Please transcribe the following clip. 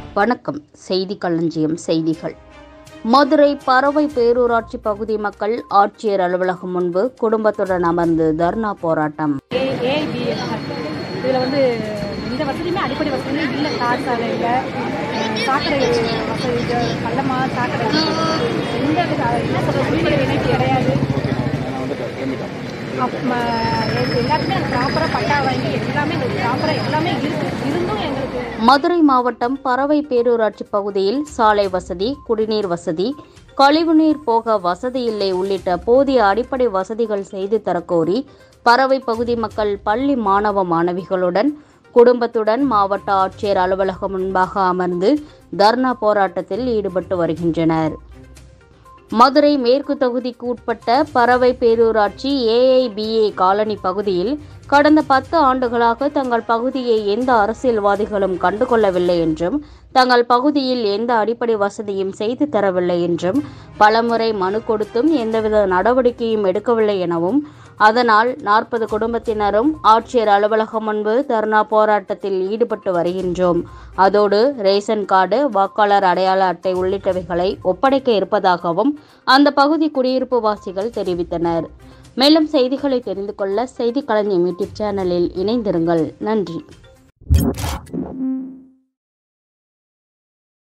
வணக்கம் செய்தி களஞ்சியம் செய்திகள் மதுரை பறவை பேரூராட்சி பகுதி மக்கள் ஆட்சியர் அலுவலகம் முன்பு குடும்பத்துடன் அமர்ந்து தர்ணா போராட்டம் ஏ ஏபிஎஸ் இதில் வந்து எந்த வசதியுமே அடிப்படை வசதியுமே இல்லை தார் சாலை இல்லை அஹ் சாக்கடை வசதி இது, பள்ளமா சாக்கடை எந்த வித என்ன சொல்கிற குடிநீர் இணைப்பு கிடையாது அப் ம- எ- எல்லாத்துக்குமே எனக்கு ப்ராப்பராக பட்டா வாங்கி எல்லாமே எங்களுக்கு ப்ராப்பராக எல்லாமே இருக்கு இருந்தும் எங்களுக்கு மதுரை மாவட்டம் பறவை பேரூராட்சி பகுதியில் சாலை வசதி குடிநீர் வசதி கழிவுநீர் போக வசதி இல்லை உள்ளிட்ட போதிய அடிப்படை வசதிகள் செய்து தரக்கோரி பறவை பகுதி மக்கள் பள்ளி மாணவ மாணவிகளுடன் குடும்பத்துடன் மாவட்ட ஆட்சியர் அலுவலகம் முன்பாக அமர்ந்து தர்ணா போராட்டத்தில் ஈடுபட்டு வருகின்றனர் மதுரை மேற்கு தொகுதிக்கு உட்பட்ட பறவை பேரூராட்சி ஏஐபிஏ காலனி பகுதியில் கடந்த பத்து ஆண்டுகளாக தங்கள் பகுதியை எந்த அரசியல்வாதிகளும் கண்டுகொள்ளவில்லை என்றும் தங்கள் பகுதியில் எந்த அடிப்படை வசதியும் செய்து தரவில்லை என்றும் பலமுறை மனு கொடுத்தும் எந்தவித நடவடிக்கையும் எடுக்கவில்லை எனவும் அதனால் நாற்பது குடும்பத்தினரும் ஆட்சியர் அலுவலகம் முன்பு தர்ணா போராட்டத்தில் ஈடுபட்டு வருகின்றோம் அதோடு ரேஷன் கார்டு வாக்காளர் அடையாள அட்டை உள்ளிட்டவைகளை ஒப்படைக்க இருப்பதாகவும் அந்த பகுதி குடியிருப்பு வாசிகள் தெரிவித்தனர் மேலும் செய்திகளை தெரிந்து கொள்ள செய்தி களஞ்சியம் யூடியூப் சேனலில் இணைந்திருங்கள் நன்றி